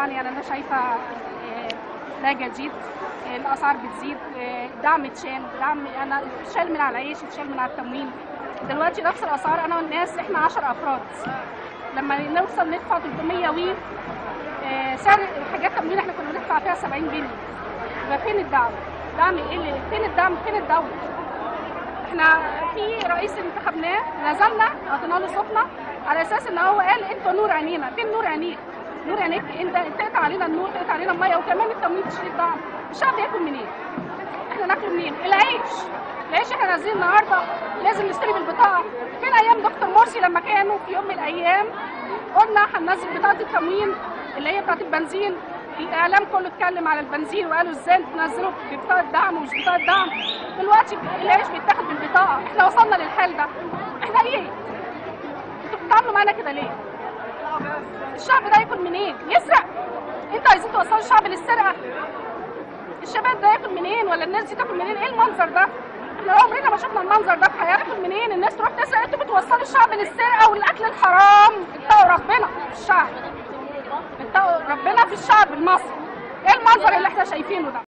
طبعا يعني انا شايفه آه، لا جديد آه، الاسعار بتزيد آه، الدعم اتشال دعم انا اتشال من على العيش اتشال من على التموين دلوقتي نفس الاسعار انا والناس احنا 10 افراد لما نوصل ندفع 300 وي آه، سعر الحاجات التموين احنا كنا بندفع فيها 70 جنيه يبقى فين الدعم؟ دعم ايه اللي- فين الدعم؟ فين الدوله؟ احنا في رئيس انتخبناه نزلنا قضينا له صوتنا على اساس ان هو قال انتوا نور عينينا فين نور عينيك نور عينيك انت تقطع علينا النور تقطع علينا الميه وكمان التموين تشيل الدعم الشعب ياكل منين احنا ناكل منين العيش العيش احنا نازلين النهارده لازم نشتري بالبطاقه فين ايام دكتور مرسي لما كانوا في يوم من الايام قلنا هننزل بطاقه التموين اللي هي بتاعه البنزين الاعلام كله اتكلم على البنزين وقالوا ازاي تنزلوا ببطاقه دعم ومش بطاقه دعم دلوقتي العيش بيتاخد بالبطاقه احنا وصلنا للحال ده احنا ايه انتوا بتتعاملوا معانا كده ليه الشعب ده ياكل منين يسرق انتوا عايزين توصلوا الشعب للسرقه الشباب ده ياكل منين ولا الناس دي تاكل منين ايه المنظر ده احنا عمرنا ما شفنا المنظر ده في حياتنا منين الناس تروح تسرق انتوا بتوصلوا الشعب للسرقه والاكل الحرام اتقوا ربنا في الشعب اتقوا ربنا في الشعب المصري ايه المنظر اللي احنا شايفينه ده